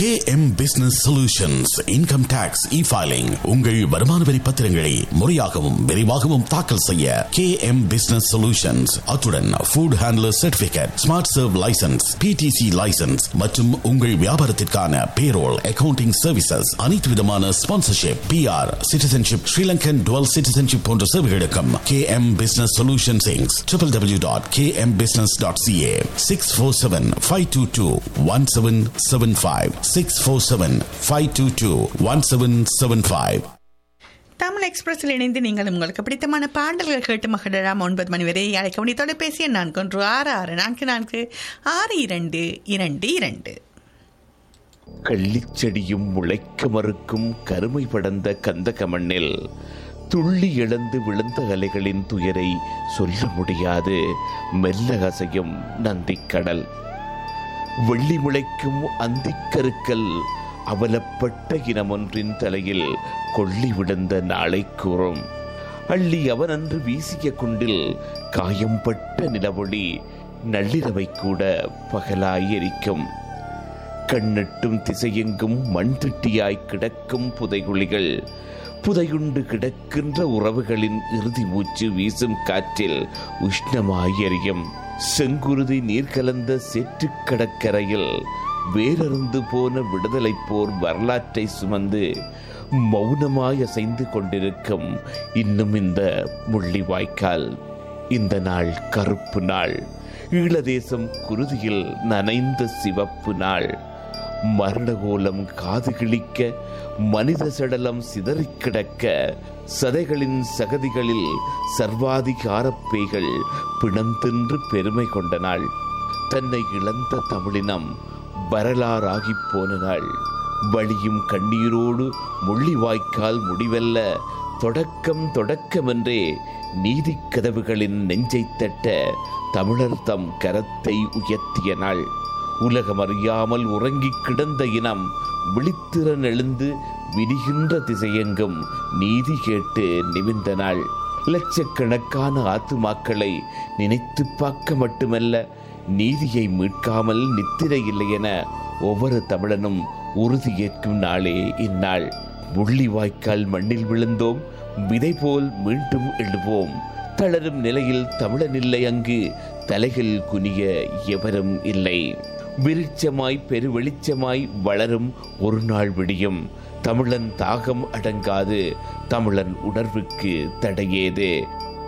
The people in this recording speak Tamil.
K M business solutions income tax e filing உங்கள் வருமான வரி பத்திரங்களை முறையாகவும் விரைவாகவும் தாக்கல் செய்ய கே எம் பிசினஸ் சொல்யூஷன்ஸ் அத்துடன் food handler certificate smart serve licence BDC licence மற்றும் உங்கள் வியாபாரத்திற்கான பேரோல் அக்கவுண்டிங் சர்வீசஸ் அனைத்து விதமான sponsorship PR citizenship Sri Lankan twelve citizenship போன்ற சேவைகளுக்கும் K M business solution சிங்ஸ் triple W dot K M business dot CA six four seven five two two one seven seven five six four seven five two two one seven seven five Tamil எக்ஸ்பிரஸில் இணைந்து நீங்கள் உங்களுக்கு பிடித்தமான பாடல்கள் கேட்டு மகளிராம் ஒன்பது மணி வரை அழைக்க வேண்டிய தொலைபேசி எண் நான்கு ஒன்று ஆறு ஆறு நான்கு நான்கு ஆறு இரண்டு இரண்டு இரண்டு கள்ளிச்செடியும் முளைக்க மறுக்கும் கருமை படர்ந்த கந்தக மண்ணில் துள்ளி எழுந்து விழுந்த அலைகளின் துயரை சொல்ல முடியாது மெல்ல அசையும் நந்திக்கடல் வெள்ளி முளைக்கும் அந்திக்கருக்கல் அவலப்பட்ட இனமொன்றின் தலையில் கொள்ளி விழுந்த நாளை கூறும் அள்ளி அவனன்று வீசிய குண்டில் காயம்பட்ட நிலவொளி நள்ளிரவை கூட பகலாய் எரிக்கும் கண்ணெட்டும் திசையெங்கும் மண் திட்டியாய் கிடக்கும் புதைகுழிகள் புதையுண்டு கிடக்கின்ற உறவுகளின் இறுதி மூச்சு வீசும் காற்றில் உஷ்ணமாய் எரியும் செங்குருதி நீர் கலந்த சேற்றுக் கடற்கரையில் வேரருந்து போன விடுதலை போர் வரலாற்றை சுமந்து மௌனமாய் அசைந்து கொண்டிருக்கும் இன்னும் இந்த முள்ளிவாய்க்கால் இந்த நாள் கருப்பு நாள் ஈழதேசம் குருதியில் நனைந்த சிவப்பு நாள் மரணகோலம் காது கிழிக்க மனித சடலம் சிதறிக் கிடக்க சதைகளின் சகதிகளில் சர்வாதிகாரப் பேய்கள் பிணம் தின்று பெருமை கொண்ட நாள் தன்னை இழந்த தமிழினம் வரலாறாகிப் போன நாள் வழியும் கண்ணீரோடு முள்ளிவாய்க்கால் முடிவல்ல தொடக்கம் தொடக்கமென்றே நீதிக் கதவுகளின் நெஞ்சைத் தட்ட தமிழர் தம் கரத்தை உயர்த்திய நாள் உலகம் அறியாமல் உறங்கிக் கிடந்த இனம் விழித்திறன் எழுந்து விரிகின்ற திசையெங்கும் நீதி கேட்டு நிமிர்ந்த நாள் லட்சக்கணக்கான ஆத்துமாக்களை நினைத்து பார்க்க மட்டுமல்ல நீதியை மீட்காமல் நித்திரை இல்லை என ஒவ்வொரு தமிழனும் உறுதியேற்கும் நாளே இந்நாள் முள்ளிவாய்க்கால் மண்ணில் விழுந்தோம் விதை போல் மீண்டும் எழுவோம் தளரும் நிலையில் தமிழன் இல்லை அங்கு தலைகள் குனிய எவரும் இல்லை விருட்சமாய் பெருவெளிச்சமாய் வளரும் ஒரு நாள் விடியும் தமிழன் தாகம் அடங்காது தமிழன் உணர்வுக்கு தடையேது